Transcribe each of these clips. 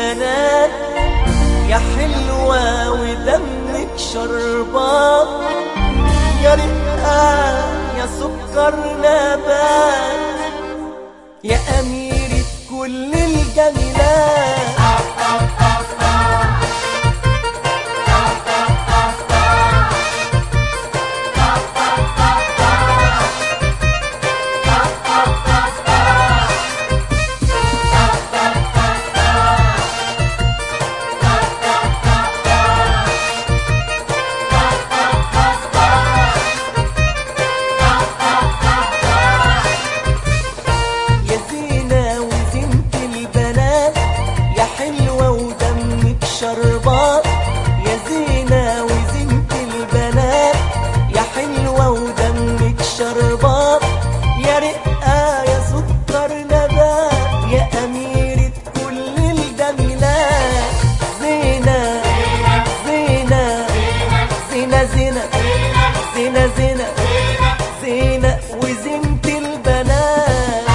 البنات يا حلوة ودمك شربات يا رقة يا سكر نبات يا أميرة كل الجميلات يا زينة وزينة البنات يا حلوة ودمك شربات يا زينة وزينة البنات يا حلوة ودمك شربات يا رقة يا سكر نبات يا أميرة كل الجميلات زينة زينة زينة زينة زينة زينة زينة وزينة البنات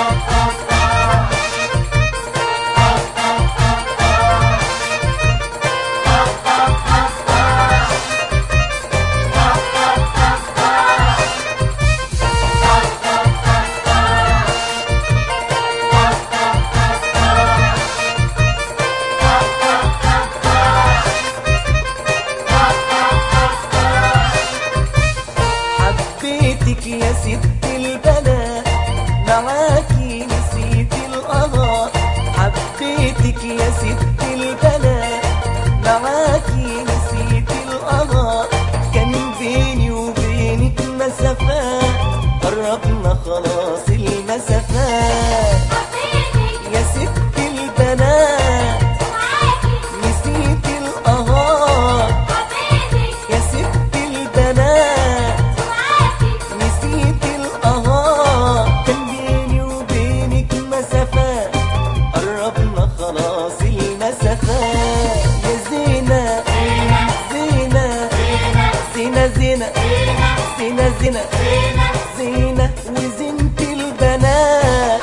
حبيتك يا ست البنات معاكي نسيت القمر حبيتك يا ست البنات معاكي نسيت القمر كان بيني وبينك مسافات قربنا خلاص المسافات يا ست البنات نسيت القمر يا ست البنات نسيت القهار كان بيني وبينك مسافات قربنا خلاص المسافات يا زينة زينة زينة زينة زينة زينة زينة وزينة البنات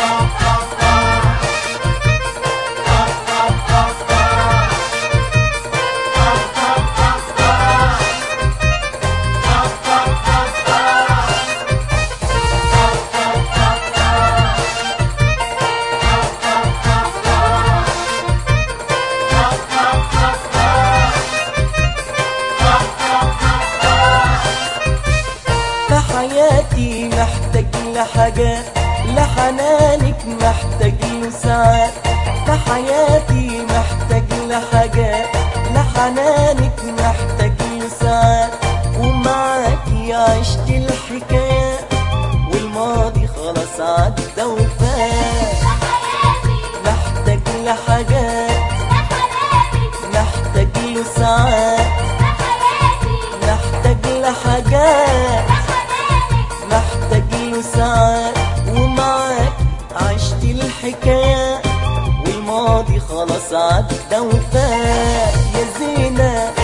في حياتي محتاج لحاجات لحنانك محتاج له ساعات في حياتي محتاج لحاجات لحنانك محتاج له ساعات ومعاكي عشت الحكايات والماضي خلاص عدى وفات محتاج لحاجات محتاج له ساعات محتاج لحاجات محتاج له ساعات ومعاك عشت الحكاية والماضي خلاص عدى وفات يا زينة